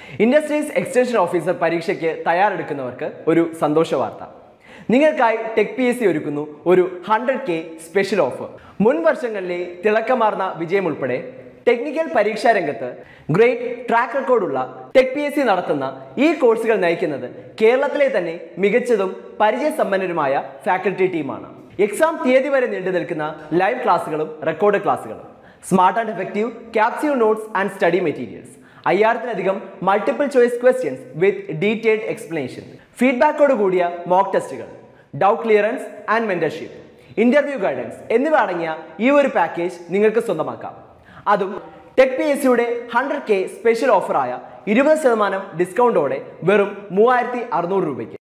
industries extension officer പരീക്ഷയ്ക്ക് തയ്യാറെടുക്കുന്നവർക്ക് ഒരു സന്തോഷ വാർത്ത നിങ്ങൾക്കായി ടെക് പി എസ് സി ഒരുക്കുന്നു ഒരു ഹൺഡ്രഡ് കെ സ്പെഷ്യൽ ഓഫർ മുൻ വർഷങ്ങളിലെ തിളക്കമാർന്ന വിജയം ഉൾപ്പെടെ ടെക്നിക്കൽ പരീക്ഷാ രംഗത്ത് ഗ്രേറ്റ് ട്രാക്ക് റെക്കോർഡുള്ള ടെക് പി എസ് സി നടത്തുന്ന ഈ കോഴ്സുകൾ നയിക്കുന്നത് കേരളത്തിലെ തന്നെ മികച്ചതും പരിചയസമ്പന്നരുമായ ഫാക്കൽറ്റി ടീമാണ് എക്സാം തീയതി വരെ നീണ്ടു നിൽക്കുന്ന ലൈവ് ക്ലാസ്സുകളും റെക്കോർഡ് ക്ലാസ്സുകളും smart and effective capsule notes and study materials അയ്യായിരത്തിലധികം multiple choice questions with detailed explanation ഫീഡ്ബാക്കോട് കൂടിയ മോക്ക് ടെസ്റ്റുകൾ doubt clearance and mentorship interview guidance എന്നിവ അടങ്ങിയ ഈ ഒരു പാക്കേജ് നിങ്ങൾക്ക് സ്വന്തമാക്കാം അതും ടെക് പി എസ് സിയുടെ ഹൺഡ്രഡ് കെ സ്പെഷ്യൽ ഓഫറായ ഇരുപത് ശതമാനം ഡിസ്കൗണ്ടോടെ വെറും മൂവായിരത്തി അറുന്നൂറ് രൂപയ്ക്ക്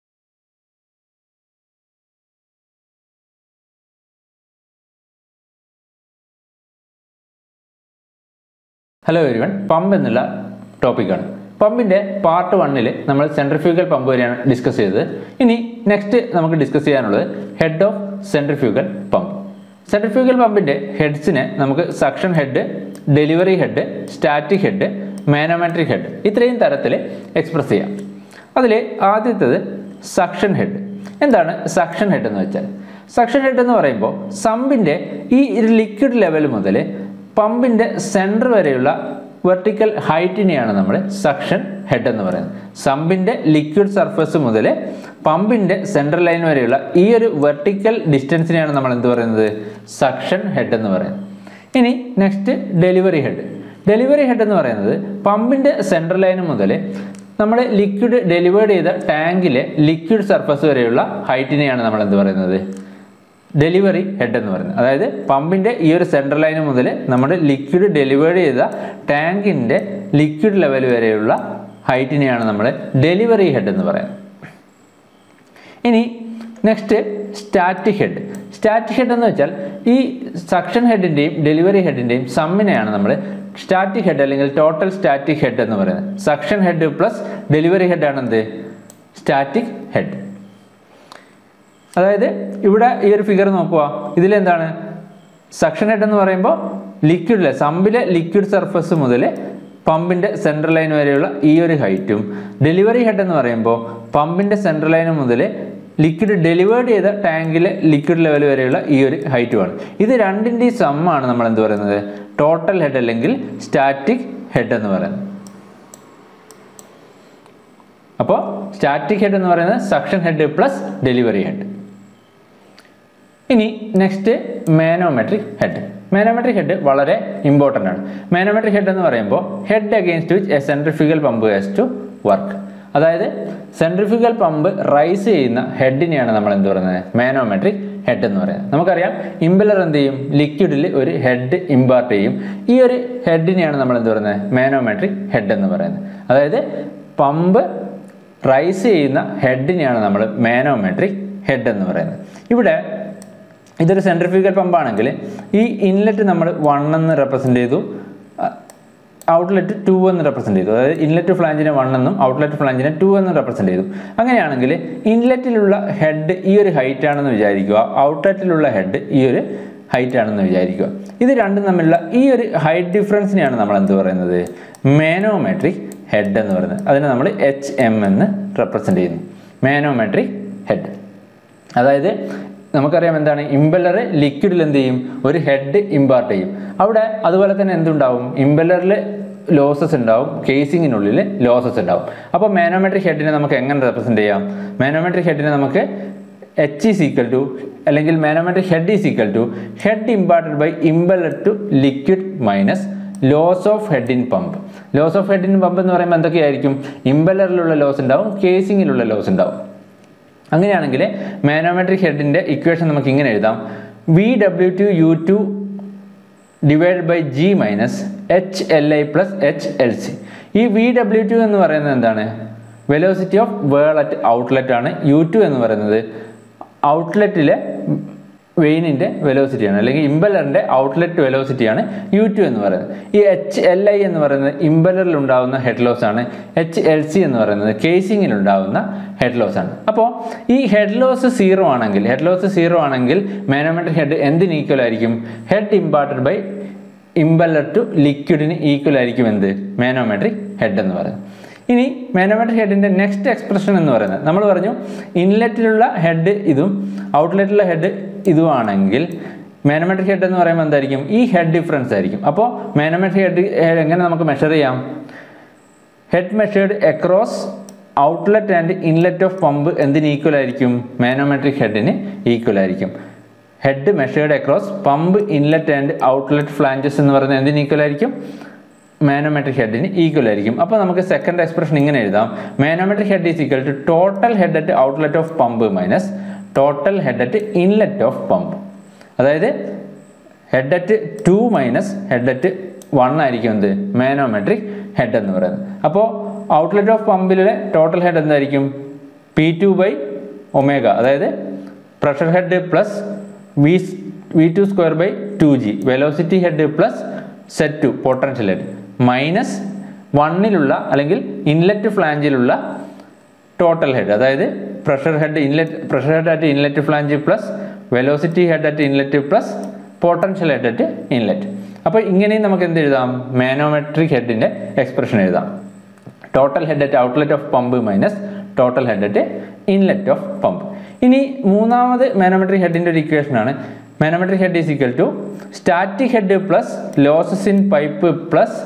ഹലോ എവരിവൺ പമ്പ് എന്നുള്ള ടോപ്പിക്കാണ് പമ്പിൻ്റെ പാർട്ട് വണ്ണിൽ നമ്മൾ സെൻട്രിഫ്യൂഗൽ പമ്പ് വരെയാണ് ഡിസ്കസ് ചെയ്തത് ഇനി നെക്സ്റ്റ് നമുക്ക് ഡിസ്കസ് ചെയ്യാനുള്ളത് head of centrifugal pump centrifugal പമ്പിൻ്റെ ഹെഡ്സിനെ നമുക്ക് suction head delivery head static head manometric head ഇത്രയും തരത്തിൽ എക്സ്പ്രസ് ചെയ്യാം അതിൽ ആദ്യത്തേത് സക്ഷൻ ഹെഡ് എന്താണ് സക്ഷൻ ഹെഡ് എന്ന് വെച്ചാൽ സക്ഷൻ ഹെഡ് എന്ന് പറയുമ്പോൾ സമ്പിൻ്റെ ഈ ഒരു ലിക്വിഡ് ലെവൽ മുതൽ പമ്പിൻ്റെ സെൻറ്റർ വരെയുള്ള വെർട്ടിക്കൽ ഹൈറ്റിനെയാണ് നമ്മൾ സക്ഷൻ ഹെഡ് എന്ന് പറയുന്നത് സമ്പിൻ്റെ ലിക്വിഡ് സർഫസ് മുതൽ പമ്പിൻ്റെ സെൻട്രൽ ലൈൻ വരെയുള്ള ഈ ഒരു വെർട്ടിക്കൽ ഡിസ്റ്റൻസിനെയാണ് നമ്മൾ എന്ത് പറയുന്നത് സക്ഷൻ ഹെഡ് എന്ന് പറയുന്നത് ഇനി next delivery head delivery head എന്ന് പറയുന്നത് പമ്പിൻ്റെ സെൻട്രൽ ലൈൻ മുതൽ നമ്മൾ ലിക്വിഡ് ഡെലിവേർഡ് ചെയ്ത ടാങ്കിലെ ലിക്വിഡ് സർഫസ് വരെയുള്ള ഹൈറ്റിനെയാണ് നമ്മൾ എന്ത് പറയുന്നത് ഡെലിവറി ഹെഡ് എന്ന് പറയുന്നത് അതായത് പമ്പിൻ്റെ ഈ ഒരു സെൻട്രൽ ലൈൻ മുതൽ നമ്മൾ ലിക്വിഡ് ഡെലിവേർഡ് ചെയ്ത ടാങ്കിൻ്റെ ലിക്വിഡ് ലെവൽ വരെയുള്ള ഹൈറ്റിനെയാണ് നമ്മൾ ഡെലിവറി ഹെഡ് എന്ന് പറയുന്നത് ഇനി next static head static head എന്ന് വെച്ചാൽ ഈ സക്ഷൻ ഹെഡിൻ്റെയും ഡെലിവറി ഹെഡിൻ്റെയും സമ്മിനെയാണ് നമ്മൾ സ്റ്റാറ്റിക് ഹെഡ് അല്ലെങ്കിൽ ടോട്ടൽ സ്റ്റാറ്റിക് ഹെഡ് എന്ന് പറയുന്നത് suction head plus delivery head ആണ് എന്ത് സ്റ്റാറ്റിക് ഹെഡ് അതായത് ഇവിടെ ഈ ഒരു ഫിഗർ നോക്കുക ഇതിലെന്താണ് സക്ഷൻ ഹെഡ് എന്ന് പറയുമ്പോൾ ലിക്വിഡിലെ സമ്പിലെ ലിക്വിഡ് സർഫസ് മുതൽ പമ്പിൻ്റെ സെൻട്രൽ ലൈൻ വരെയുള്ള ഈ ഒരു ഹൈറ്റും ഡെലിവറി ഹെഡ് എന്ന് പറയുമ്പോൾ പമ്പിൻ്റെ സെൻട്രൽ ലൈൻ മുതൽ ലിക്വിഡ് ഡെലിവേർഡ് ചെയ്ത ടാങ്കിലെ ലിക്വിഡ് ലെവൽ വരെയുള്ള ഈ ഒരു ഹൈറ്റുമാണ് ഇത് രണ്ടിൻ്റെയും സമ്മാണ് നമ്മൾ എന്ത് പറയുന്നത് ടോട്ടൽ ഹെഡ് അല്ലെങ്കിൽ സ്റ്റാറ്റിക് ഹെഡ് എന്ന് പറയുന്നത് അപ്പോൾ സ്റ്റാറ്റിക് ഹെഡ് എന്ന് പറയുന്നത് suction head plus delivery head ഇനി next manometric head manometric head വളരെ ഇമ്പോർട്ടൻ്റ് ആണ് മാനോമെട്രിക് ഹെഡ് എന്ന് പറയുമ്പോൾ head against which a centrifugal pump has to work അതായത് സെൻട്രിഫ്യൂഗൽ പമ്പ് റൈസ് ചെയ്യുന്ന ഹെഡിനെയാണ് നമ്മൾ എന്ത് പറയുന്നത് മാനോമെട്രിക് ഹെഡ് എന്ന് പറയുന്നത് നമുക്കറിയാം ഇമ്പലർ എന്ത് ചെയ്യും ലിക്വിഡിൽ ഒരു ഹെഡ് ഇമ്പാർട്ട് ചെയ്യും ഈ ഒരു ഹെഡിനെയാണ് നമ്മൾ എന്ത് പറയുന്നത് മാനോമെട്രിക് ഹെഡ് എന്ന് പറയുന്നത് അതായത് പമ്പ് റൈസ് ചെയ്യുന്ന ഹെഡിനെയാണ് നമ്മൾ മാനോമെട്രിക് ഹെഡ് എന്ന് പറയുന്നത് ഇവിടെ ഇതൊരു സെൻട്രിഫ്യൂഗൽ പമ്പാണെങ്കിൽ ഈ ഇൻലെറ്റ് നമ്മൾ വൺ എന്ന് റെപ്രസെൻ്റ് ചെയ്തു ഔട്ട്ലെറ്റ് ടു എന്ന് റെപ്രസെൻ്റ് ചെയ്തു അതായത് ഇൻലെറ്റ് ഫ്ലാഞ്ചിനെ വൺ എന്നും ഔട്ട്ലെറ്റ് ഫ്ലാഞ്ചിനെ ടു എന്നും റെപ്രസെൻ്റ് ചെയ്തു അങ്ങനെയാണെങ്കിൽ ഇൻലെറ്റിലുള്ള ഹെഡ് ഈ ഒരു ഹൈറ്റ് ആണെന്ന് വിചാരിക്കുക ഔട്ട്ലെറ്റിലുള്ള ഹെഡ് ഈ ഒരു ഹൈറ്റ് ആണെന്ന് വിചാരിക്കുക ഇത് രണ്ടും തമ്മിലുള്ള ഈ ഒരു ഹൈറ്റ് ഡിഫറൻസിനെയാണ് നമ്മൾ എന്ത് പറയുന്നത് മാനോമെട്രിക് ഹെഡ് എന്ന് പറയുന്നത് അതിനെ നമ്മൾ എച്ച് എം എന്ന് റെപ്രസെൻ്റ് ചെയ്യുന്നു മാനോമെട്രിക് ഹെഡ് അതായത് നമുക്കറിയാം എന്താണ് ഇമ്പല്ലർ ലിക്വിഡിൽ എന്ത് ചെയ്യും ഒരു ഹെഡ് ഇമ്പാർട്ട് ചെയ്യും അവിടെ അതുപോലെ തന്നെ എന്തുണ്ടാവും ഇമ്പല്ലറിൽ ലോസസ് ഉണ്ടാവും കേസിങ്ങിനുള്ളിൽ ലോസസ് ഉണ്ടാവും അപ്പോൾ മാനോമെട്രിക് ഹെഡിനെ നമുക്ക് എങ്ങനെ റെപ്രസെൻ്റ് ചെയ്യാം മാനോമെട്രിക് ഹെഡിനെ നമുക്ക് എച്ച് ഈസ് ഈക്വൽ ടു അല്ലെങ്കിൽ manometric head is equal to head imparted by impeller to liquid minus loss of head in pump loss of head in pump എന്ന് പറയുമ്പോൾ എന്തൊക്കെയായിരിക്കും ഇമ്പല്ലറിലുള്ള ലോസ് ഉണ്ടാവും കേസിങ്ങിലുള്ള ലോസ് ഉണ്ടാവും അങ്ങനെയാണെങ്കിൽ മാനോമെട്രിക് ഹെഡിൻ്റെ ഇക്വേഷൻ നമുക്ക് ഇങ്ങനെ എഴുതാം V W two U two divide by G minus H L I plus H L C ഈ വി ഡബ്ല്യു ടു എന്ന് പറയുന്നത് എന്താണ് velocity of whirl at outlet ആണ് യു ടു എന്ന് പറയുന്നത് ഔട്ട്ലെറ്റിലെ വെയിനിൻ്റെ വെലോസിറ്റിയാണ് അല്ലെങ്കിൽ ഇമ്പലറിൻ്റെ ഔട്ട്ലെറ്റ് വെലോസിറ്റിയാണ് യു ടു എന്ന് പറയുന്നത് ഈ എച്ച് എൽ ഐ എന്ന് പറയുന്നത് ഇമ്പലറിൽ ഉണ്ടാകുന്ന ഹെഡ് ലോസ് ആണ് എച്ച് എൽ സി എന്ന് പറയുന്നത് കേസിങ്ങിൽ ഉണ്ടാകുന്ന ഹെഡ് ലോസ് ആണ് അപ്പോൾ ഈ ഹെഡ് ലോസ് സീറോ ആണെങ്കിൽ ഹെഡ് ലോസ് സീറോ ആണെങ്കിൽ മാനോമെട്രിക് ഹെഡ് എന്തിന് ഈക്വൽ ആയിരിക്കും head imparted by impeller to ലിക്വിഡിന് ഈക്വൽ ആയിരിക്കും എന്ത് മാനോമെട്രിക് ഹെഡ് എന്ന് പറയുന്നത് ഇനി മാനോമെട്രിക് ഹെഡിൻ്റെ നെക്സ്റ്റ് എക്സ്പ്രഷൻ എന്ന് പറയുന്നത് നമ്മൾ പറഞ്ഞു ഇൻലെറ്റിലുള്ള ഹെഡ് ഇതും ഔട്ട്ലെറ്റിലുള്ള ഹെഡ് ഇതുമാണെങ്കിൽ മാനോമെട്രിക് ഹെഡ് എന്ന് പറയുമ്പോൾ എന്തായിരിക്കും ഈ ഹെഡ് ഡിഫറൻസ് ആയിരിക്കും അപ്പോൾ മാനോമെട്രിക് ഹെഡ് എങ്ങനെ നമുക്ക് മെഷർ ചെയ്യാം head measured across outlet and inlet of pump എന്തിന് ഈക്വൽ ആയിരിക്കും മാനോമെട്രിക് ഹെഡിന് ഈക്വൽ ആയിരിക്കും head measured across pump inlet and outlet flanges എന്ന് പറയുന്നത് എന്തിന് ഈക്വൽ ആയിരിക്കും മാനോമെട്രിക് ഹെഡിന് ഈക്വൽ ആയിരിക്കും അപ്പോൾ നമുക്ക് സെക്കൻഡ് എക്സ്പ്രഷൻ ഇങ്ങനെ എഴുതാം manometric head is equal to total head at outlet of pump minus total head at inlet of pump അതായത് head at two minus head at one ആയിരിക്കും എന്ത് മാനോമെട്രിക് ഹെഡ് എന്ന് പറയുന്നത് അപ്പോൾ ഔട്ട്ലെറ്റ് ഓഫ് പമ്പിലെ total head എന്തായിരിക്കും P two by omega അതായത് pressure head plus V V two square by two G velocity head plus Z two potential head minus വണ്ണിലുള്ള അല്ലെങ്കിൽ ഇൻലെറ്റ് ഫ്ലാഞ്ചിലുള്ള ടോട്ടൽ ഹെഡ് അതായത് pressure head inlet pressure head at inlet flange plus velocity head at inlet plus potential head at inlet അപ്പോൾ ഇങ്ങനെയും നമുക്ക് എന്ത് എഴുതാം manometric ഹെഡിൻ്റെ expression എഴുതാം total head at outlet of pump minus total head at inlet of pump ഇനി മൂന്നാമത് manometric ഹെഡിൻ്റെ ഒരു ഇക്വേഷൻ ആണ് manometric head is equal to static head plus losses in pipe plus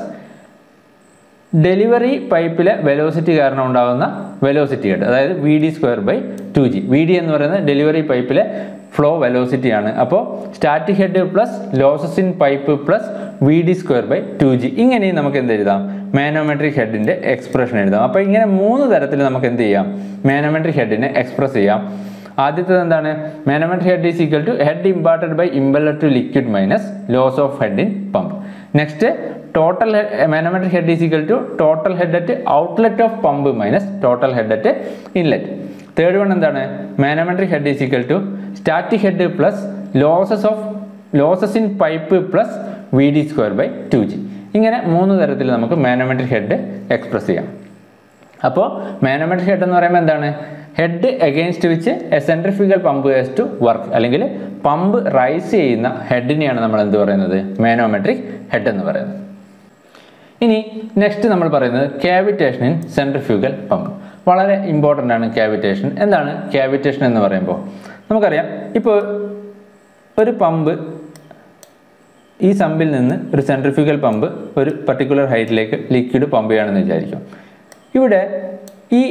delivery പൈപ്പിലെ വെലോസിറ്റി കാരണം ഉണ്ടാകുന്ന വെലോസിറ്റി ഹെഡ് അതായത് V D square by two G V D എന്ന് പറയുന്നത് ഡെലിവറി പൈപ്പിലെ ഫ്ലോ വെലോസിറ്റി ആണ് അപ്പോൾ static head plus losses in pipe plus V D square by two G ഇങ്ങനെയും നമുക്ക് എന്ത് എഴുതാം മാനോമെട്രിക് ഹെഡിൻ്റെ എക്സ്പ്രഷൻ എഴുതാം അപ്പോൾ ഇങ്ങനെ മൂന്ന് തരത്തിൽ നമുക്ക് എന്ത് ചെയ്യാം മാനോമെട്രിക് ഹെഡിനെ എക്സ്പ്രസ് ചെയ്യാം ആദ്യത്തേത് എന്താണ് manometric head is equal to head imparted by impeller to liquid minus loss of head in pump next total manometric head is equal to total head at outlet of pump minus total head at inlet third one എന്താണ് manometric head is equal to static head plus losses of losses in pipe plus V D square by two G ഇങ്ങനെ മൂന്ന് തരത്തിൽ നമുക്ക് manometric head express ചെയ്യാം അപ്പോൾ manometric head എന്ന് പറയുമ്പോൾ എന്താണ് ഹെഡ് അഗെയിൻസ്റ്റ് വെച്ച് a centrifugal pump has to work അല്ലെങ്കിൽ പമ്പ് റൈസ് ചെയ്യുന്ന ഹെഡിനെയാണ് നമ്മൾ എന്ത് പറയുന്നത് മാനോമെട്രിക് ഹെഡ് എന്ന് പറയുന്നത് ഇനി നെക്സ്റ്റ് നമ്മൾ പറയുന്നത് ക്യാവിറ്റേഷൻ ഇൻ സെൻട്രിഫ്യൂഗൽ പമ്പ് വളരെ ഇമ്പോർട്ടൻ്റ് ആണ് ക്യാവിറ്റേഷൻ എന്താണ് ക്യാവിറ്റേഷൻ എന്ന് പറയുമ്പോൾ നമുക്കറിയാം ഇപ്പോൾ ഒരു പമ്പ് ഈ സമ്പിൽ നിന്ന് ഒരു സെൻട്രിഫ്യൂഗൽ പമ്പ് ഒരു പർട്ടിക്കുലർ ഹൈറ്റിലേക്ക് ലിക്വിഡ് പമ്പ് ചെയ്യുകയാണെന്ന് വിചാരിക്കും ഇവിടെ ഈ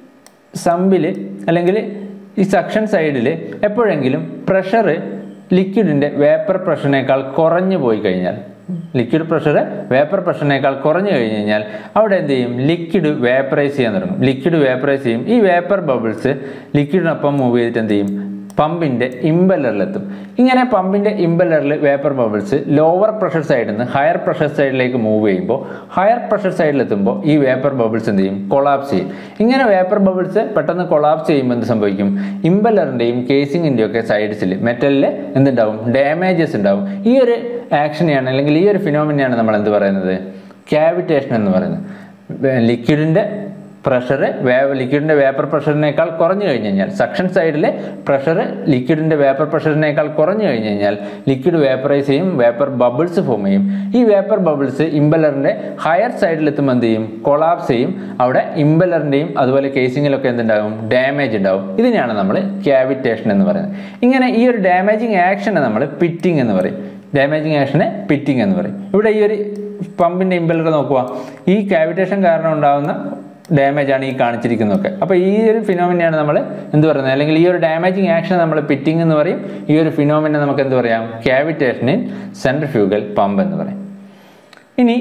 സമ്പിൽ അല്ലെങ്കിൽ ഈ സക്ഷൻ സൈഡിൽ എപ്പോഴെങ്കിലും പ്രഷർ ലിക്വിഡിൻ്റെ വേപ്പർ പ്രഷറിനേക്കാൾ കുറഞ്ഞു പോയി കഴിഞ്ഞാൽ ലിക്വിഡ് പ്രഷർ വേപ്പർ പ്രഷറിനേക്കാൾ കുറഞ്ഞു കഴിഞ്ഞ് കഴിഞ്ഞാൽ അവിടെ എന്ത് ചെയ്യും ലിക്വിഡ് വേപ്പറൈസ് ചെയ്യാൻ തുടങ്ങും ലിക്വിഡ് വേപ്പറൈസ് ചെയ്യും ഈ വേപ്പർ ബബിൾസ് ലിക്വിഡിനൊപ്പം മൂവ് ചെയ്തിട്ട് എന്ത് ചെയ്യും പമ്പിൻ്റെ ഇമ്പല്ലറിലെത്തും ഇങ്ങനെ പമ്പിൻ്റെ ഇമ്പല്ലറിൽ വേപ്പർ ബബിൾസ് ലോവർ പ്രഷർ സൈഡിൽ നിന്ന് ഹയർ പ്രഷർ സൈഡിലേക്ക് മൂവ് ചെയ്യുമ്പോൾ ഹയർ പ്രഷർ സൈഡിലെത്തുമ്പോൾ ഈ വേപ്പർ ബബിൾസ് എന്ത് ചെയ്യും കൊളാപ്സ് ചെയ്യും ഇങ്ങനെ വേപ്പർ ബബിൾസ് പെട്ടെന്ന് കൊളാപ്സ് ചെയ്യുമ്പോൾ എന്ത് സംഭവിക്കും ഇമ്പല്ലറിൻ്റെയും കേസിങ്ങിൻ്റെയും ഒക്കെ സൈഡ്സിൽ മെറ്റലിൽ എന്തുണ്ടാവും ഡാമേജസ് ഉണ്ടാവും ഈ ഒരു ആക്ഷനെയാണ് അല്ലെങ്കിൽ ഈ ഒരു ഫിനോമിനെയാണ് നമ്മൾ എന്ത് പറയുന്നത് ക്യാവിറ്റേഷൻ എന്ന് പറയുന്നത് ലിക്വിഡിൻ്റെ പ്രഷർ വേ ലിക്വിഡിൻ്റെ വേപ്പർ പ്രഷറിനേക്കാൾ കുറഞ്ഞു കഴിഞ്ഞ് കഴിഞ്ഞാൽ സക്ഷൻ സൈഡിൽ പ്രഷർ ലിക്വിഡിൻ്റെ വേപ്പർ പ്രഷറിനേക്കാൾ കുറഞ്ഞു കഴിഞ്ഞ് കഴിഞ്ഞാൽ ലിക്വിഡ് വേപ്പറൈസ് ചെയ്യും വേപ്പർ ബബിൾസ് ഫോം ചെയ്യും ഈ വേപ്പർ ബബിൾസ് ഇമ്പലറിൻ്റെ ഹയർ സൈഡിലെത്തുമ്പോൾ എന്ത് ചെയ്യും കൊളാപ്സ് ചെയ്യും അവിടെ ഇമ്പലറിൻ്റെയും അതുപോലെ കേസിങ്ങിലൊക്കെ എന്തുണ്ടാകും ഡാമേജ് ഉണ്ടാവും ഇതിനെയാണ് നമ്മൾ ക്യാവിറ്റേഷൻ എന്ന് പറയുന്നത് ഇങ്ങനെ ഈ ഒരു ഡാമേജിങ് ആക്ഷനെ നമ്മൾ പിറ്റിംഗ് എന്ന് പറയും ഡാമേജിങ് ആക്ഷനെ പിറ്റിംഗ് എന്ന് പറയും ഇവിടെ ഈ ഒരു പമ്പിൻ്റെ ഇമ്പലർ നോക്കുക ഈ ക്യാവിറ്റേഷൻ കാരണം ഉണ്ടാകുന്ന ഡാമേജ് ആണ് ഈ കാണിച്ചിരിക്കുന്നതൊക്കെ അപ്പോൾ ഈ ഒരു ഫിനോമിനെയാണ് നമ്മൾ എന്ത് പറയുന്നത് അല്ലെങ്കിൽ ഈ ഒരു ഡാമേജിങ് ആക്ഷൻ നമ്മൾ പിറ്റിംഗ് എന്ന് പറയും ഈ ഒരു ഫിനോമിനെ നമുക്ക് എന്ത് പറയാം ക്യാവിറ്റേഷൻ ഇൻ സെൻട്രിഫ്യൂഗൽ പമ്പ് എന്ന് പറയും ഇനി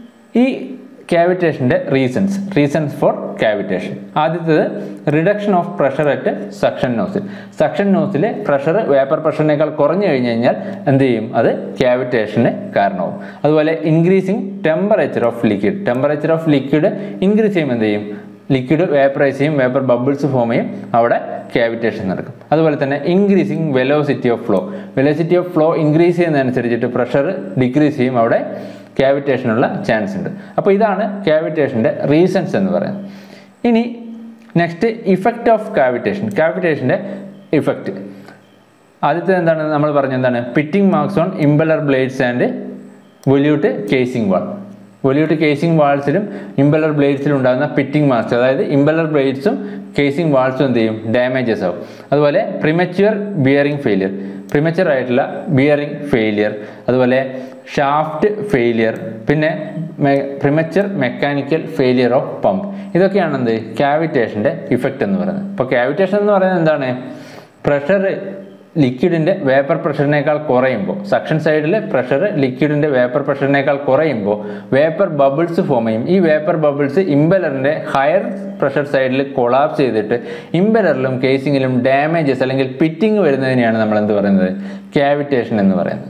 ഈ ക്യാവിറ്റേഷൻ്റെ റീസൺസ് റീസൺസ് ഫോർ ക്യാവിറ്റേഷൻ ആദ്യത്തേത് reduction of pressure at suction nozzle suction nozzle pressure vapour പ്രഷറിനേക്കാൾ കുറഞ്ഞു കഴിഞ്ഞ് കഴിഞ്ഞാൽ എന്ത് ചെയ്യും അത് ക്യാവിറ്റേഷന് കാരണമാവും അതുപോലെ increasing temperature of liquid temperature of liquid increase ചെയ്യുമ്പോൾ എന്ത് ചെയ്യും ലിക്വിഡ് വേപ്പറൈസ് ചെയ്യും വേപ്പർ ബബിൾസ് ഫോം ചെയ്യും അവിടെ ക്യാവിറ്റേഷൻ നടക്കും അതുപോലെ തന്നെ increasing velocity of flow velocity of flow increase ചെയ്യുന്നതനുസരിച്ചിട്ട് പ്രഷർ ഡിക്രീസ് ചെയ്യും അവിടെ ക്യാവിറ്റേഷനുള്ള ചാൻസ് ഉണ്ട് അപ്പോൾ ഇതാണ് ക്യാവിറ്റേഷൻ്റെ റീസൺസ് എന്ന് പറയുന്നത് ഇനി നെക്സ്റ്റ് ഇഫക്റ്റ് ഓഫ് കാവിറ്റേഷൻ കാവിറ്റേഷൻ്റെ ഇഫക്റ്റ് ആദ്യത്തെ എന്താണ് നമ്മൾ പറഞ്ഞ എന്താണ് pitting marks on impeller blades and volute casing wall volute casing വാൾസിലും ഇമ്പലർ ബ്ലേഡ്സിലും ഉണ്ടാകുന്ന പിറ്റിംഗ് മാസ്റ്റർ അതായത് ഇമ്പലർ ബ്ലേഡ്സും കേസിംഗ് വാൾസും എന്ത് ചെയ്യും ഡാമേജസ് ആവും അതുപോലെ പ്രിമച്വർ ബിയറിംഗ് ഫെയിലിയർ പ്രിമച്വർ ആയിട്ടുള്ള ബിയറിംഗ് ഫെയിലിയർ അതുപോലെ ഷാഫ്റ്റ് ഫെയിലിയർ പിന്നെ premature mechanical failure of pump ഇതൊക്കെയാണ് എന്ത് ക്യാവിറ്റേഷൻ്റെ ഇഫക്റ്റ് എന്ന് പറയുന്നത് ഇപ്പോൾ ക്യാവിറ്റേഷൻ എന്ന് പറയുന്നത് എന്താണ് പ്രഷർ ലിക്വിഡിൻ്റെ വേപ്പർ പ്രഷറിനേക്കാൾ കുറയുമ്പോൾ സക്ഷൻ സൈഡിൽ പ്രഷർ ലിക്വിഡിൻ്റെ വേപ്പർ പ്രഷറിനേക്കാൾ കുറയുമ്പോൾ വേപ്പർ ബബിൾസ് ഫോം ചെയ്യും ഈ വേപ്പർ ബബിൾസ് ഇമ്പലറിൻ്റെ ഹയർ പ്രഷർ സൈഡിൽ കൊളാപ്സ് ചെയ്തിട്ട് ഇമ്പലറിലും കേസിങ്ങിലും ഡാമേജസ് അല്ലെങ്കിൽ പിറ്റിംഗ് വരുന്നതിനെയാണ് നമ്മൾ എന്ത് പറയുന്നത് ക്യാവിറ്റേഷൻ എന്ന് പറയുന്നത്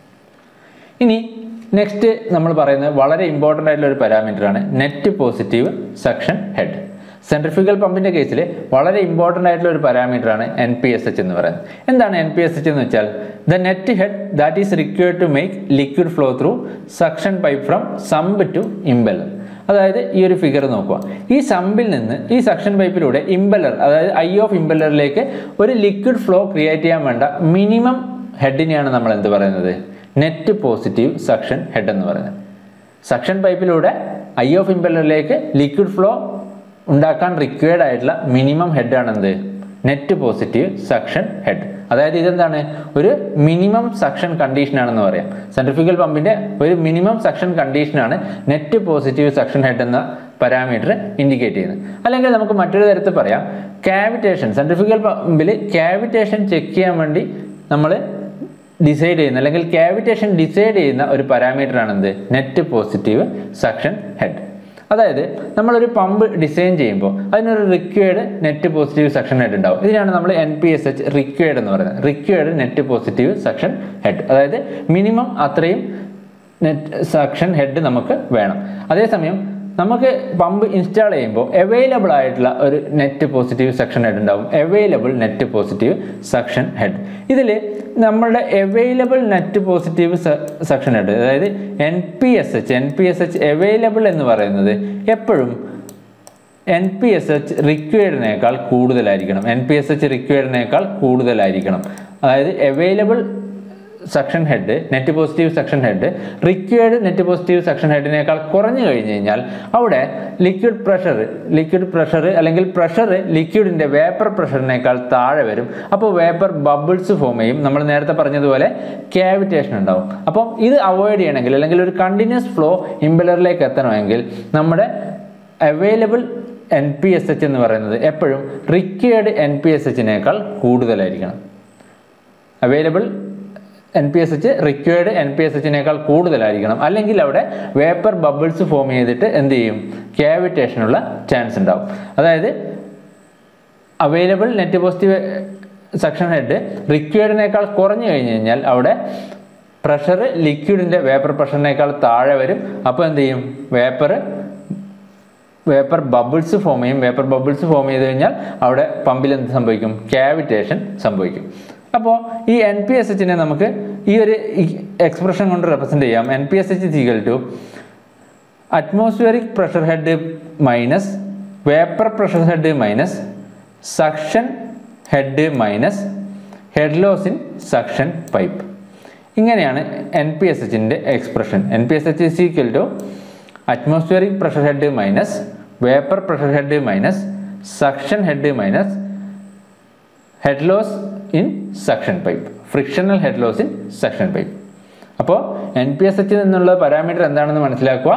ഇനി നെക്സ്റ്റ് നമ്മൾ പറയുന്നത് വളരെ ഇമ്പോർട്ടൻ്റ് ആയിട്ടുള്ള ഒരു പാരാമീറ്റർ ആണ് net positive suction head centrifugal പമ്പിൻ്റെ കേസിൽ വളരെ ഇമ്പോർട്ടൻ്റ് ആയിട്ടുള്ള ഒരു പാരാമീറ്റർ ആണ് എൻ പി എസ് എച്ച് എന്ന് പറയുന്നത് എന്താണ് എൻ പി എസ് എച്ച് എന്ന് വെച്ചാൽ the net head that is required to make liquid flow through suction pipe from sump to impeller അതായത് ഈ ഒരു ഫിഗർ നോക്കുക ഈ സമ്പിൽ നിന്ന് ഈ സക്ഷൻ പൈപ്പിലൂടെ ഇമ്പലർ അതായത് ഐ ഓഫ് ഇമ്പലറിലേക്ക് ഒരു ലിക്വിഡ് ഫ്ലോ ക്രിയേറ്റ് ചെയ്യാൻ വേണ്ട മിനിമം ഹെഡിനെയാണ് നമ്മൾ എന്ത് പറയുന്നത് നെറ്റ് പോസിറ്റീവ് സക്ഷൻ ഹെഡ് എന്ന് പറയുന്നത് സക്ഷൻ പൈപ്പിലൂടെ ഐ ഓഫ് ഇമ്പലറിലേക്ക് ലിക്വിഡ് ഫ്ലോ ഉണ്ടാക്കാൻ റിക്വയർഡ് ആയിട്ടുള്ള മിനിമം ഹെഡാണ് എന്ത് നെറ്റ് പോസിറ്റീവ് സക്ഷൻ ഹെഡ് അതായത് ഇതെന്താണ് ഒരു മിനിമം സക്ഷൻ കണ്ടീഷനാണെന്ന് പറയാം സെൻട്രിഫിക്കൽ പമ്പിന്റെ ഒരു മിനിമം സക്ഷൻ കണ്ടീഷനാണ് നെറ്റ് പോസിറ്റീവ് സക്ഷൻ ഹെഡ് എന്ന പാരാമീറ്റർ ഇൻഡിക്കേറ്റ് ചെയ്യുന്നത് അല്ലെങ്കിൽ നമുക്ക് മറ്റൊരു തരത്തിൽ പറയാം ക്യാവിറ്റേഷൻ സെൻട്രിഫിക്കൽ പമ്പിൽ ക്യാവിറ്റേഷൻ ചെക്ക് ചെയ്യാൻ വേണ്ടി നമ്മൾ ഡിസൈഡ് ചെയ്യുന്ന അല്ലെങ്കിൽ ക്യാവിറ്റേഷൻ ഡിസൈഡ് ചെയ്യുന്ന ഒരു പാരാമീറ്റർ ആണ് എന്ത് നെറ്റ് പോസിറ്റീവ് സക്ഷൻ ഹെഡ് അതായത് നമ്മളൊരു പമ്പ് ഡിസൈൻ ചെയ്യുമ്പോൾ അതിനൊരു required net positive suction head ഉണ്ടാവും ഇതിനാണ് നമ്മൾ N P S H required എന്ന് പറയുന്നത് required net positive suction head അതായത് മിനിമം അത്രയും നെറ്റ് സക്ഷൻ ഹെഡ് നമുക്ക് വേണം അതേസമയം നമുക്ക് പമ്പ് ഇൻസ്റ്റാൾ ചെയ്യുമ്പോൾ അവൈലബിൾ ആയിട്ടുള്ള ഒരു നെറ്റ് പോസിറ്റീവ് സെക്ഷൻ ഹെഡ് ഉണ്ടാവും available net positive section head ഇതിൽ നമ്മളുടെ available net positive section head അതായത് N P S H N P S H available എന്ന് പറയുന്നത് എപ്പോഴും എൻ പി എസ് എച്ച് റിക്വയർഡിനേക്കാൾ കൂടുതലായിരിക്കണം എൻ പി എസ് എച്ച് റിക്വയർഡിനേക്കാൾ കൂടുതലായിരിക്കണം അതായത് available section head net positive section head required net positive section ഹെഡിനേക്കാൾ കുറഞ്ഞു കഴിഞ്ഞ് കഴിഞ്ഞാൽ അവിടെ ലിക്വിഡ് പ്രഷർ ലിക്വിഡ് പ്രഷർ അല്ലെങ്കിൽ പ്രഷർ ലിക്വിഡിൻ്റെ വേപ്പർ പ്രഷറിനേക്കാൾ താഴെ വരും അപ്പോൾ വേപ്പർ ബബിൾസ് ഫോം ചെയ്യും നമ്മൾ നേരത്തെ പറഞ്ഞതുപോലെ ക്യാവിറ്റേഷൻ ഉണ്ടാവും അപ്പം ഇത് അവോയ്ഡ് ചെയ്യണമെങ്കിൽ അല്ലെങ്കിൽ ഒരു കണ്ടിന്യൂസ് ഫ്ലോ ഇമ്പലറിലേക്ക് എത്തണമെങ്കിൽ നമ്മുടെ available N P S H എന്ന് പറയുന്നത് എപ്പോഴും റിക്വയർഡ് എൻ പി എസ് എച്ചിനേക്കാൾ കൂടുതലായിരിക്കണം available N P S H required N P S എച്ചിനേക്കാൾ കൂടുതലായിരിക്കണം അല്ലെങ്കിൽ അവിടെ വേപ്പർ ബബിൾസ് ഫോം ചെയ്തിട്ട് എന്ത് ചെയ്യും ക്യാവിറ്റേഷനുള്ള ചാൻസ് ഉണ്ടാവും അതായത് available net positive section head റിക്വയർഡിനേക്കാൾ കുറഞ്ഞു കഴിഞ്ഞ് കഴിഞ്ഞാൽ അവിടെ പ്രഷർ ലിക്വിഡിൻ്റെ വേപ്പർ പ്രഷറിനേക്കാൾ താഴെ വരും അപ്പോൾ എന്ത് ചെയ്യും വേപ്പർ വേപ്പർ ബബിൾസ് ഫോം ചെയ്യും വേപ്പർ ബബിൾസ് ഫോം ചെയ്ത് കഴിഞ്ഞാൽ അവിടെ പമ്പിൽ എന്ത് സംഭവിക്കും ക്യാവിറ്റേഷൻ സംഭവിക്കും അപ്പോൾ ഈ എൻ പി എസ് എച്ചിനെ നമുക്ക് ഈ ഒരു എക്സ്പ്രഷൻ കൊണ്ട് റെപ്രസെൻ്റ് ചെയ്യാം N P S H equal to atmospheric pressure head minus vapour pressure head minus suction head minus head loss in suction pipe ഇങ്ങനെയാണ് എൻ പി എസ് എച്ചിൻ്റെ expression N P S H is equal to atmospheric pressure head minus vapour pressure head minus suction head minus head loss in suction pipe frictional head loss in suction pipe അപ്പോൾ N P S എച്ചിൽ നിന്നുള്ള parameter എന്താണെന്ന് മനസ്സിലാക്കുക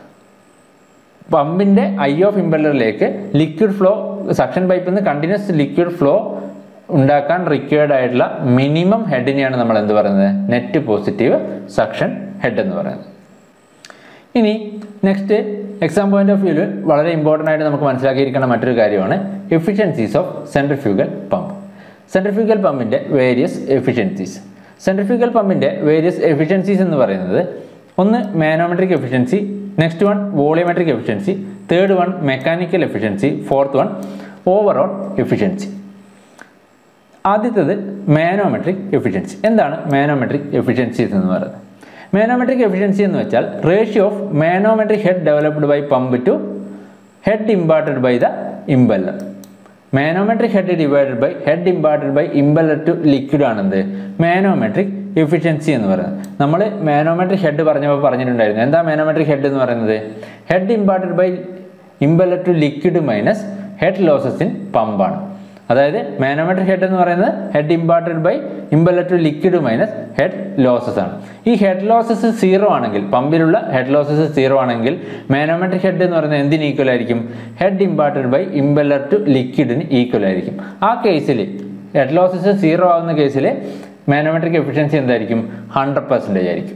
പമ്പിൻ്റെ eye of ഇമ്പല്ലറിലേക്ക് liquid flow suction പൈപ്പിൽ നിന്ന് continuous liquid flow ഉണ്ടാക്കാൻ required ആയിട്ടുള്ള മിനിമം ഹെഡിനെയാണ് നമ്മൾ എന്ത് പറയുന്നത് നെറ്റ് പോസിറ്റീവ് സക്ഷൻ ഹെഡ് എന്ന് പറയുന്നത് ഇനി നെക്സ്റ്റ് എക്സാം പോയിന്റ് ഓഫ് വ്യൂവിൽ വളരെ ഇമ്പോർട്ടൻ്റ് ആയിട്ട് നമുക്ക് മനസ്സിലാക്കിയിരിക്കുന്ന മറ്റൊരു കാര്യമാണ് efficiencies of centrifugal pump centrifugal പമ്പിൻ്റെ വേരിയസ് എഫിഷ്യൻസീസ് സെൻട്രിഫ്യൂഗൽ പമ്പിൻ്റെ വേരിയസ് എഫിഷ്യൻസീസ് എന്ന് പറയുന്നത് ഒന്ന് manometric efficiency next one volumetric efficiency third one mechanical efficiency fourth one overall efficiency ആദ്യത്തേത് മാനോമെട്രിക് എഫിഷ്യൻസി എന്താണ് മാനോമെട്രിക് എഫിഷ്യൻസീസ് എന്ന് പറയുന്നത് മാനോമെട്രിക് എഫിഷ്യൻസി എന്ന് വെച്ചാൽ ratio of manometric head developed by pump to head imparted by the impeller manometric head divided by head imparted by impeller to liquid ആണെന്ത് manometric efficiency എന്ന് പറയുന്നത് നമ്മൾ manometric head പറഞ്ഞപ്പോൾ പറഞ്ഞിട്ടുണ്ടായിരുന്നു എന്താ മാനോമെട്രിക് ഹെഡ് എന്ന് പറയുന്നത് head imparted by impeller to liquid minus head losses in പമ്പാണ് അതായത് മാനോമെട്രിക് ഹെഡ് എന്ന് പറയുന്നത് head imparted by impeller to liquid minus head losses ആണ് ഈ ഹെഡ് ലോസസ് സീറോ ആണെങ്കിൽ പമ്പിലുള്ള ഹെഡ് ലോസസ് സീറോ ആണെങ്കിൽ മാനോമെട്രിക് ഹെഡ് എന്ന് പറയുന്നത് എന്തിന് ഈക്വൽ ആയിരിക്കും head imparted by impeller to ലിക്വിഡിന് ഈക്വൽ ആയിരിക്കും ആ കേസിൽ ഹെഡ് ലോസസ് സീറോ ആവുന്ന കേസിൽ മാനോമെട്രിക് എഫിഷ്യൻസി എന്തായിരിക്കും ഹൺഡ്രഡ് പെർസെൻറ്റേജ് ആയിരിക്കും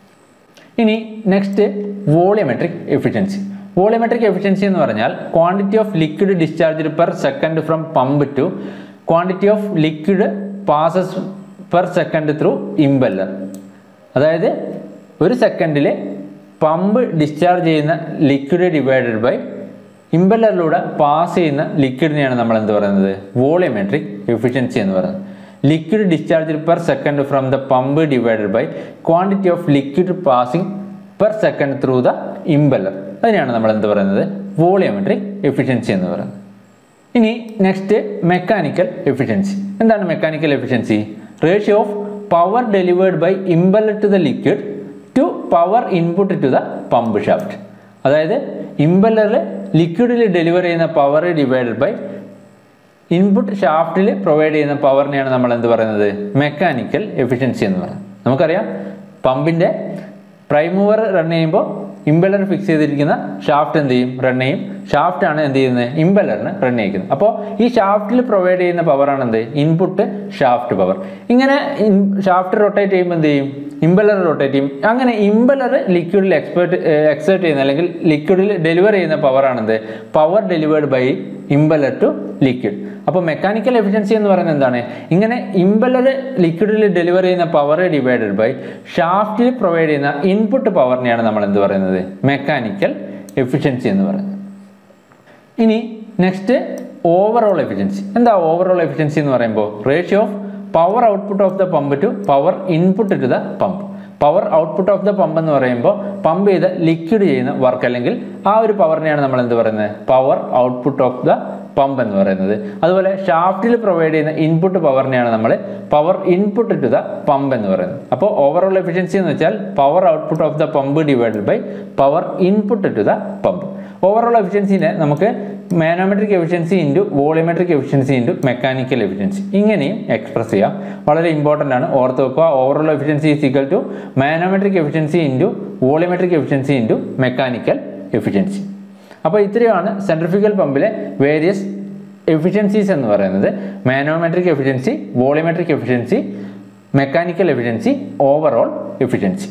ഇനി next volumetric efficiency volumetric efficiency എന്ന് പറഞ്ഞാൽ quantity of liquid discharge per second from pump to quantity of liquid passes per second through impeller അതായത് ഒരു സെക്കൻഡിൽ പമ്പ് ഡിസ്ചാർജ് ചെയ്യുന്ന ലിക്വിഡ് ഡിവൈഡഡ് ബൈ ഇമ്പല്ലറിലൂടെ പാസ് ചെയ്യുന്ന ലിക്വിഡിനെയാണ് നമ്മൾ എന്ത് പറയുന്നത് വോളിയമെട്രിക് എഫിഷ്യൻസി എന്ന് പറയുന്നത് liquid discharge per second from the pump divided by quantity of liquid passing per second through the impeller അതിനെയാണ് നമ്മൾ എന്ത് പറയുന്നത് വോളിയോമെട്രിക് എഫിഷ്യൻസി എന്ന് പറയുന്നത് ഇനി നെക്സ്റ്റ് മെക്കാനിക്കൽ എഫിഷ്യൻസി എന്താണ് mechanical efficiency ratio of power delivered by impeller to the liquid to power input to the pump shaft അതായത് ഇമ്പല്ലറിൽ ലിക്വിഡിൽ ഡെലിവർ ചെയ്യുന്ന പവർ ഡിവൈഡഡ് ബൈ ഇൻപുട്ട് ഷാഫ്റ്റിൽ പ്രൊവൈഡ് ചെയ്യുന്ന പവറിനെയാണ് നമ്മൾ എന്ത് പറയുന്നത് മെക്കാനിക്കൽ എഫിഷ്യൻസി എന്ന് പറയുന്നത് നമുക്കറിയാം പമ്പിൻ്റെ പ്രൈമൂവർ റൺ ചെയ്യുമ്പോൾ ഇമ്പലർ ഫിക്സ് ചെയ്തിരിക്കുന്ന ഷാഫ്റ്റ് എന്ത് ചെയ്യും റൺ ചെയ്യും ഷാഫ്റ്റ് ആണ് എന്ത് ചെയ്യുന്നത് ഇമ്പലറിന് റൺ ചെയ്യിക്കുന്നത് അപ്പോൾ ഈ ഷാഫ്റ്റിൽ പ്രൊവൈഡ് ചെയ്യുന്ന പവറാണ് എന്ത് ഇൻപുട്ട് ഷാഫ്റ്റ് പവർ ഇങ്ങനെ ഷാഫ്റ്റ് റൊട്ടേറ്റ് ചെയ്യുമ്പോൾ എന്ത് ചെയ്യും ഇമ്പലർ റൊട്ടേറ്റ് ചെയ്യും അങ്ങനെ ഇമ്പലർ ലിക്വിഡിൽ എക്സ്പേർട്ട് എക്സേർട്ട് ചെയ്യുന്ന അല്ലെങ്കിൽ ലിക്വിഡിൽ ഡെലിവർ ചെയ്യുന്ന പവറാണെന്ത് power delivered by impeller to liquid അപ്പോൾ മെക്കാനിക്കൽ എഫിഷ്യൻസി എന്ന് പറയുന്നത് എന്താണ് ഇങ്ങനെ ഇമ്പലർ ലിക്വിഡിൽ ഡെലിവർ ചെയ്യുന്ന പവർ ഡിവൈഡഡ് ബൈ ഷാഫ്റ്റിൽ പ്രൊവൈഡ് ചെയ്യുന്ന ഇൻപുട്ട് പവറിനെയാണ് നമ്മൾ എന്ത് പറയുന്നത് മെക്കാനിക്കൽ എഫിഷ്യൻസി എന്ന് പറയുന്നത് ഇനി നെക്സ്റ്റ് ഓവറോൾ എഫിഷ്യൻസി എന്താ ഓവറോൾ എഫിഷ്യൻസി എന്ന് പറയുമ്പോൾ ratio of power output of the pump to power input to the pump power output of the pump എന്ന് പറയുമ്പോൾ പമ്പ് ചെയ്ത് ലിക്വിഡ് ചെയ്യുന്ന വർക്ക് അല്ലെങ്കിൽ ആ ഒരു പവറിനെയാണ് നമ്മൾ എന്ത് പറയുന്നത് power output of the pump എന്ന് പറയുന്നത് അതുപോലെ ഷാഫ്റ്റിൽ പ്രൊവൈഡ് ചെയ്യുന്ന ഇൻപുട്ട് പവറിനെയാണ് നമ്മൾ power input to the pump എന്ന് പറയുന്നത് അപ്പോൾ ഓവറോൾ എഫിഷ്യൻസി എന്ന് വെച്ചാൽ power output of the pump divided by power input to the pump overall എഫിഷ്യൻസിനെ നമുക്ക് manometric efficiency into volumetric efficiency into mechanical efficiency ഇങ്ങനെയും എക്സ്പ്രസ് ചെയ്യാം വളരെ ഇമ്പോർട്ടൻ്റ് ആണ് ഓർത്ത് വെക്കുക overall efficiency is equal to manometric efficiency into volumetric efficiency into mechanical efficiency അപ്പോൾ ഇത്രയാണ് സെൻട്രിഫ്യൂഗൽ പമ്പിലെ വേരിയസ് എഫിഷ്യൻസീസ് എന്ന് പറയുന്നത് manometric efficiency volumetric efficiency mechanical efficiency overall efficiency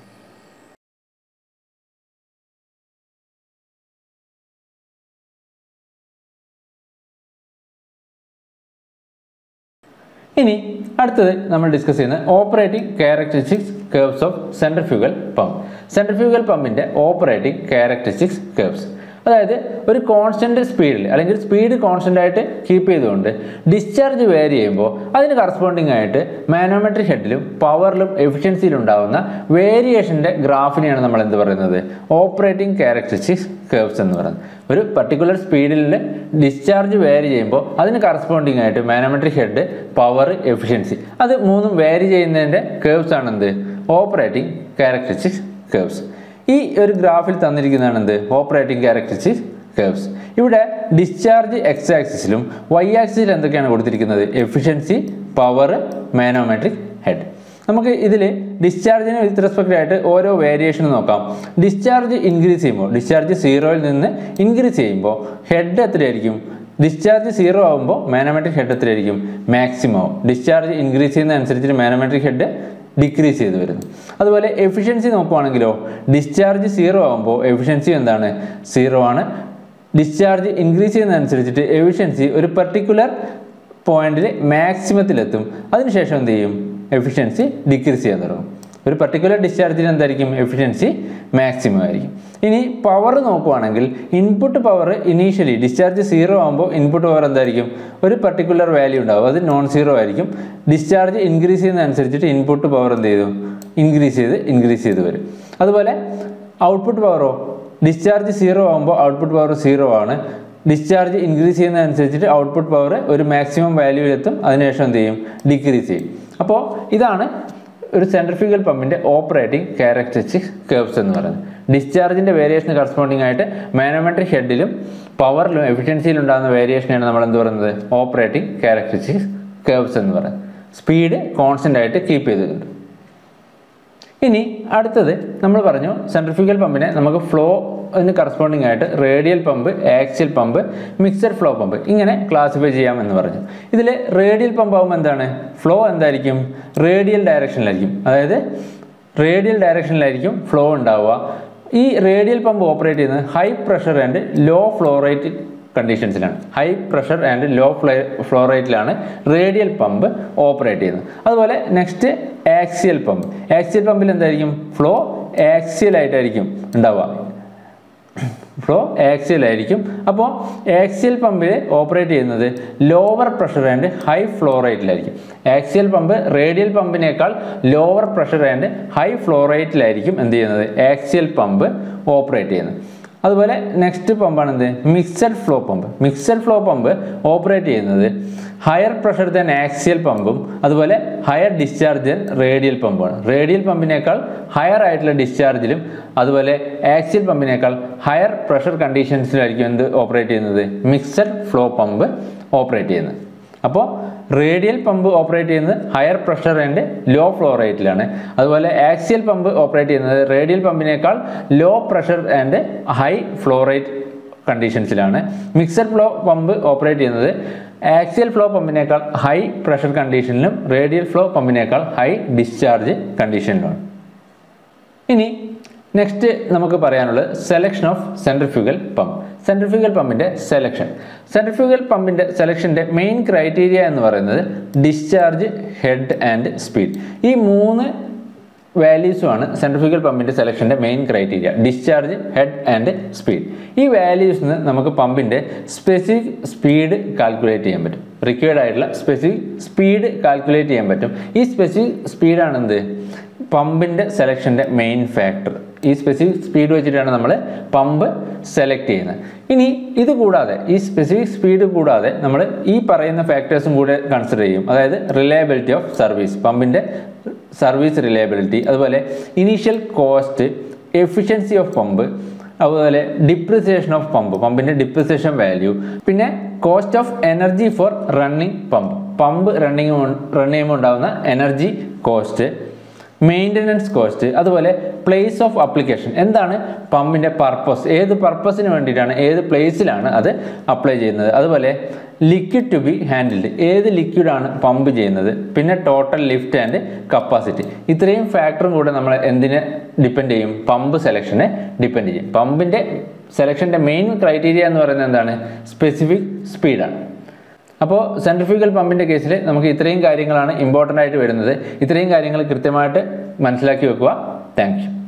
ഇനി അടുത്തത് നമ്മൾ ഡിസ്കസ് ചെയ്യുന്നത് operating characteristics curves of centrifugal pump centrifugal പമ്പിൻ്റെ ഓപ്പറേറ്റിംഗ് ക്യാരക്ടറിസ്റ്റിക്സ് കേർവ്സ് അതായത് ഒരു കോൺസ്റ്റന്റ് സ്പീഡിൽ അല്ലെങ്കിൽ സ്പീഡ് കോൺസ്റ്റന്റ് ആയിട്ട് കീപ്പ് ചെയ്തുകൊണ്ട് ഡിസ്ചാർജ് വേരി ചെയ്യുമ്പോൾ അതിന് കറസ്പോണ്ടിങ് ആയിട്ട് മാനോമെട്രിക് ഹെഡിലും പവറിലും എഫിഷ്യൻസിയിലും ഉണ്ടാകുന്ന വേരിയേഷൻ്റെ ഗ്രാഫിനെയാണ് നമ്മൾ എന്ത് പറയുന്നത് ഓപ്പറേറ്റിംഗ് ക്യാരക്ടറിസ്റ്റിക്സ് കേർവ്സ് എന്ന് പറയുന്നത് ഒരു പർട്ടിക്കുലർ സ്പീഡിൽ ഡിസ്ചാർജ് വേരി ചെയ്യുമ്പോൾ അതിന് കറസ്പോണ്ടിങ് ആയിട്ട് മാനോമെട്രിക് ഹെഡ് പവർ എഫിഷ്യൻസി അത് മൂന്നും വേരി ചെയ്യുന്നതിൻ്റെ കേർവ്സ് ആണ് എന്ത് ഓപ്പറേറ്റിംഗ് ക്യാരക്ടറിസ്റ്റിക്സ് കേർവ്സ് ഈ ഒരു ഗ്രാഫിൽ തന്നിരിക്കുന്നതാണ് എന്ത് ഓപ്പറേറ്റിംഗ് ക്യാരക്ടറിസ്റ്റിക്സ് കേർവ്സ് ഇവിടെ ഡിസ്ചാർജ് എക്സ് ആക്സിസിലും വൈ ആക്സിസിലും എന്തൊക്കെയാണ് കൊടുത്തിരിക്കുന്നത് എഫിഷ്യൻസി പവർ മാനോമെട്രിക് ഹെഡ് നമുക്ക് ഇതിൽ ഡിസ്ചാർജിന് വിത്ത് റെസ്പെക്റ്റ് ആയിട്ട് ഓരോ വേരിയേഷൻ നോക്കാം ഡിസ്ചാർജ് ഇൻക്രീസ് ചെയ്യുമ്പോൾ ഡിസ്ചാർജ് സീറോയിൽ നിന്ന് ഇൻക്രീസ് ചെയ്യുമ്പോൾ ഹെഡ് എത്രയായിരിക്കും ഡിസ്ചാർജ് സീറോ ആകുമ്പോൾ മാനോമെട്രിക് ഹെഡ് എത്രയായിരിക്കും മാക്സിമം ആവും ഡിസ്ചാർജ് ഇൻക്രീസ് ചെയ്യുന്ന അനുസരിച്ച് മാനോമെട്രിക് ഹെഡ് ഡിക്രീസ് ചെയ്ത് വരുന്നു അതുപോലെ എഫിഷ്യൻസി നോക്കുവാണെങ്കിലോ ഡിസ്ചാർജ് സീറോ ആകുമ്പോൾ എഫിഷ്യൻസി എന്താണ് സീറോ ആണ് ഡിസ്ചാർജ് ഇൻക്രീസ് ചെയ്യുന്നതനുസരിച്ചിട്ട് എഫിഷ്യൻസി ഒരു പർട്ടിക്കുലർ പോയിന്റിൽ മാക്സിമത്തിലെത്തും അതിനുശേഷം എന്ത് ചെയ്യും എഫിഷ്യൻസി ഡിക്രീസ് ചെയ്യാൻ തുടങ്ങും ഒരു പർട്ടിക്കുലർ ഡിസ്ചാർജിന് എന്തായിരിക്കും എഫിഷ്യൻസി മാക്സിമം ആയിരിക്കും ഇനി പവർ നോക്കുവാണെങ്കിൽ input power initially discharge zero ആകുമ്പോൾ ഇൻപുട്ട് പവർ എന്തായിരിക്കും ഒരു പർട്ടിക്കുലർ വാല്യൂ ഉണ്ടാവും അത് നോൺ സീറോ ആയിരിക്കും ഡിസ്ചാർജ് ഇൻക്രീസ് ചെയ്യുന്നതനുസരിച്ചിട്ട് ഇൻപുട്ട് പവർ എന്ത് ചെയ്തു ഇൻക്രീസ് ചെയ്ത് ഇൻക്രീസ് ചെയ്ത് വരും അതുപോലെ ഔട്ട്പുട്ട് പവറോ ഡിസ്ചാർജ് സീറോ ആകുമ്പോൾ ഔട്ട്പുട്ട് പവർ സീറോ ആണ് ഡിസ്ചാർജ് ഇൻക്രീസ് ചെയ്യുന്നതനുസരിച്ചിട്ട് ഔട്ട്പുട്ട് പവർ ഒരു മാക്സിമം വാല്യൂവിലെത്തും അതിനുശേഷം എന്ത് ചെയ്യും ഡിക്രീസ് ചെയ്യും അപ്പോൾ ഇതാണ് ഒരു സെൻട്രിഫ്യൂഗൽ പമ്പിന്റെ ഓപ്പറേറ്റിംഗ് ക്യാരക്ടറിസ്റ്റിക്സ് കേർവ്സ് എന്ന് പറയുന്നത് ഡിസ്ചാർജിന്റെ വേരിയേഷന് കറസ്പോണ്ടിങ് ആയിട്ട് മാനോമെട്രിക് ഹെഡിലും പവറിലും എഫിഷ്യൻസിയിലും ഉണ്ടാകുന്ന വേരിയേഷനാണ് നമ്മൾ എന്ത് പറയുന്നത് ഓപ്പറേറ്റിംഗ് ക്യാരക്ടറിസ്റ്റിക്സ് കേർവ്സ് എന്ന് പറയുന്നത് സ്പീഡ് കോൺസ്റ്റന്റ് ആയിട്ട് കീപ്പ് ചെയ്തിട്ടുണ്ട് ഇനി അടുത്തത് നമ്മൾ പറഞ്ഞു സെൻട്രിഫ്യൂഗൽ പമ്പിനെ നമുക്ക് ഫ്ലോ അതിന് കറസ്പോണ്ടിങ് ആയിട്ട് radial pump axial pump mixed flow pump ഇങ്ങനെ ക്ലാസിഫൈ ചെയ്യാമെന്ന് പറഞ്ഞു ഇതിൽ റേഡിയൽ പമ്പ് ആകുമ്പോൾ എന്താണ് ഫ്ലോ എന്തായിരിക്കും റേഡിയൽ ഡയറക്ഷനിലായിരിക്കും അതായത് റേഡിയൽ ഡയറക്ഷനിലായിരിക്കും ഫ്ലോ ഉണ്ടാവുക ഈ റേഡിയൽ പമ്പ് ഓപ്പറേറ്റ് ചെയ്യുന്നത് high pressure and low flow rate കണ്ടീഷൻസിലാണ് high pressure and low flow flow റേറ്റിലാണ് റേഡിയൽ പമ്പ് ഓപ്പറേറ്റ് ചെയ്യുന്നത് അതുപോലെ നെക്സ്റ്റ് ആക്സിയൽ പമ്പ് ആക്സിയൽ പമ്പിൽ എന്തായിരിക്കും ഫ്ലോ ആക്സിയൽ ആയിട്ടായിരിക്കും ഉണ്ടാവുക ഫ്ലോ ആക്സിയൽ ആയിരിക്കും അപ്പോൾ ആക്സിയൽ പമ്പിൽ ഓപ്പറേറ്റ് ചെയ്യുന്നത് lower pressure and high flow റേറ്റിലായിരിക്കും ആക്സിയൽ പമ്പ് റേഡിയൽ പമ്പിനേക്കാൾ lower pressure and high flow റേറ്റിലായിരിക്കും എന്ത് ചെയ്യുന്നത് ആക്സിയൽ പമ്പ് ഓപ്പറേറ്റ് ചെയ്യുന്നത് അതുപോലെ നെക്സ്റ്റ് പമ്പാണ് എന്ത് mixed flow pump mixed flow pump operate ചെയ്യുന്നത് ഹയർ പ്രഷർ ദൻ ആക്സിയൽ പമ്പും അതുപോലെ ഹയർ ഡിസ്ചാർജ് ദൻ റേഡിയൽ പമ്പുമാണ് റേഡിയൽ പമ്പിനേക്കാൾ ഹയർ ആയിട്ടുള്ള ഡിസ്ചാർജിലും അതുപോലെ ആക്സിയൽ പമ്പിനേക്കാൾ ഹയർ പ്രഷർ കണ്ടീഷൻസിലായിരിക്കും എന്ത് ഓപ്പറേറ്റ് ചെയ്യുന്നത് മിക്സഡ് ഫ്ലോ പമ്പ് ഓപ്പറേറ്റ് ചെയ്യുന്നത് അപ്പോൾ റേഡിയൽ പമ്പ് ഓപ്പറേറ്റ് ചെയ്യുന്നത് higher pressure and low flow റേറ്റിലാണ് അതുപോലെ ആക്സിയൽ പമ്പ് ഓപ്പറേറ്റ് ചെയ്യുന്നത് റേഡിയൽ പമ്പിനേക്കാൾ low pressure and high flow rate കണ്ടീഷൻസിലാണ് മിക്സഡ് ഫ്ലോ പമ്പ് ഓപ്പറേറ്റ് ചെയ്യുന്നത് ആക്സിയൽ ഫ്ലോ പമ്പിനേക്കാൾ ഹൈ പ്രഷർ കണ്ടീഷനിലും റേഡിയൽ ഫ്ലോ പമ്പിനേക്കാൾ ഹൈ ഡിസ്ചാർജ് കണ്ടീഷനിലുമാണ് ഇനി നെക്സ്റ്റ് നമുക്ക് പറയാനുള്ളത് selection of centrifugal pump centrifugal പമ്പിൻ്റെ സെലക്ഷൻ സെൻട്രിഫ്യൂഗൽ പമ്പിൻ്റെ സെലക്ഷൻ്റെ മെയിൻ ക്രൈറ്റീരിയ എന്ന് പറയുന്നത് ഡിസ്ചാർജ് ഹെഡ് ആൻഡ് സ്പീഡ് ഈ മൂന്ന് വാല്യൂസുമാണ് സെൻട്രിഫ്യൂഗൽ പമ്പിൻ്റെ സെലക്ഷൻ്റെ main criteria discharge head and speed ഈ വാല്യൂസിന് നമുക്ക് പമ്പിൻ്റെ സ്പെസിഫിക് സ്പീഡ് കാൽക്കുലേറ്റ് ചെയ്യാൻ പറ്റും റിക്വയർഡ് ആയിട്ടുള്ള സ്പെസിഫിക് സ്പീഡ് കാൽക്കുലേറ്റ് ചെയ്യാൻ പറ്റും ഈ സ്പെസിഫിക് സ്പീഡാണ് എന്ത് പമ്പിൻ്റെ സെലക്ഷൻ്റെ മെയിൻ ഫാക്ടർ ഈ സ്പെസിഫിക് സ്പീഡ് വെച്ചിട്ടാണ് നമ്മൾ പമ്പ് സെലക്ട് ചെയ്യുന്നത് ഇനി ഇത് കൂടാതെ ഈ സ്പെസിഫിക് സ്പീഡ് കൂടാതെ നമ്മൾ ഈ പറയുന്ന ഫാക്ടേഴ്സും കൂടെ കൺസിഡർ ചെയ്യും അതായത് റിലയബിലിറ്റി ഓഫ് സർവീസ് പമ്പിൻ്റെ സർവീസ് റിലയബിലിറ്റി അതുപോലെ initial cost efficiency of pump അതുപോലെ ഡിപ്രിസിയേഷൻ ഓഫ് പമ്പ് പമ്പിൻ്റെ ഡിപ്രിസിയേഷൻ വാല്യൂ പിന്നെ cost of energy for running pump pump running run ചെയ്യുമ്പോൾ ഉണ്ടാകുന്ന എനർജി കോസ്റ്റ് മെയിൻ്റനൻസ് കോസ്റ്റ് അതുപോലെ പ്ലേസ് ഓഫ് അപ്ലിക്കേഷൻ എന്താണ് പമ്പിൻ്റെ പർപ്പസ് ഏത് പർപ്പസിന് വേണ്ടിയിട്ടാണ് ഏത് പ്ലേസിലാണ് അത് അപ്ലൈ ചെയ്യുന്നത് അതുപോലെ ലിക്വിഡ് ടു ബി ഹാൻഡിൽഡ് ഏത് ലിക്വിഡാണ് പമ്പ് ചെയ്യുന്നത് പിന്നെ ടോട്ടൽ ലിഫ്റ്റ് ആൻഡ് കപ്പാസിറ്റി ഇത്രയും ഫാക്ടറും കൂടെ നമ്മൾ എന്തിനെ ഡിപ്പെൻഡ് ചെയ്യും പമ്പ് സെലക്ഷനെ ഡിപ്പെൻഡ് ചെയ്യും പമ്പിൻ്റെ സെലക്ഷൻ്റെ മെയിൻ ക്രൈറ്റീരിയ എന്ന് പറയുന്നത് എന്താണ് സ്പെസിഫിക് സ്പീഡാണ് അപ്പോൾ സെൻട്രിഫ്യൂഗൽ പമ്പിൻ്റെ കേസിൽ നമുക്ക് ഇത്രയും കാര്യങ്ങളാണ് ഇമ്പോർട്ടൻ്റ് ആയിട്ട് വരുന്നത് ഇത്രയും കാര്യങ്ങൾ കൃത്യമായിട്ട് മനസ്സിലാക്കി വെക്കുക thank you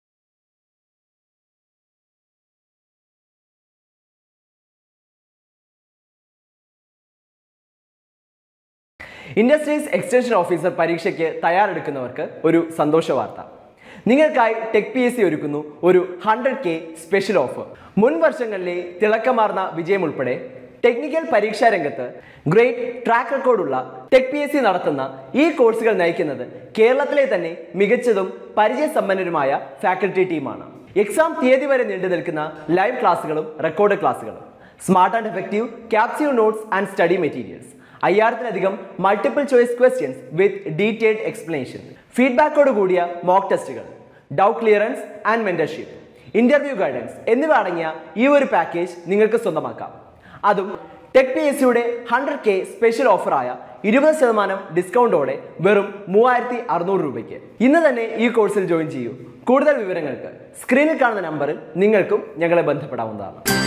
industries extension officer പരീക്ഷയ്ക്ക് തയ്യാറെടുക്കുന്നവർക്ക് ഒരു സന്തോഷ വാർത്ത നിങ്ങൾക്കായി ടെക് പി എസ് സി ഒരുക്കുന്നു ഒരു ഹൺഡ്രഡ് കെ സ്പെഷ്യൽ ഓഫർ മുൻ വർഷങ്ങളിലെ തിളക്കമാർന്ന വിജയം ഉൾപ്പെടെ ടെക്നിക്കൽ പരീക്ഷാ രംഗത്ത് ഗ്രേറ്റ് ട്രാക്ക് റെക്കോർഡുള്ള ടെക് പി എസ് സി നടത്തുന്ന ഈ കോഴ്സുകൾ നയിക്കുന്നത് കേരളത്തിലെ തന്നെ മികച്ചതും പരിചയസമ്പന്നരുമായ ഫാക്കൽറ്റി ടീമാണ് എക്സാം തീയതി വരെ നീണ്ടു നിൽക്കുന്ന ലൈവ് ക്ലാസ്സുകളും റെക്കോർഡ് ക്ലാസ്സുകളും smart and effective capsule notes and study materials അയ്യായിരത്തിലധികം multiple choice questions with detailed explanation ഫീഡ്ബാക്കോട് കൂടിയ മോക്ക് ടെസ്റ്റുകൾ doubt clearance and mentorship interview guidance എന്നിവ അടങ്ങിയ ഈ ഒരു പാക്കേജ് നിങ്ങൾക്ക് സ്വന്തമാക്കാം അതും ടെക് പി എസ് സിയുടെ ഹൺഡ്രഡ് കെ സ്പെഷ്യൽ ഓഫറായ ഇരുപത് ശതമാനം ഡിസ്കൗണ്ടോടെ വെറും മൂവായിരത്തി അറുന്നൂറ് രൂപയ്ക്ക് ഇന്ന് തന്നെ ഈ കോഴ്സിൽ ജോയിൻ ചെയ്യൂ കൂടുതൽ വിവരങ്ങൾക്ക് സ്ക്രീനിൽ കാണുന്ന നമ്പറിൽ നിങ്ങൾക്കും ഞങ്ങളെ ബന്ധപ്പെടാവുന്നതാണ്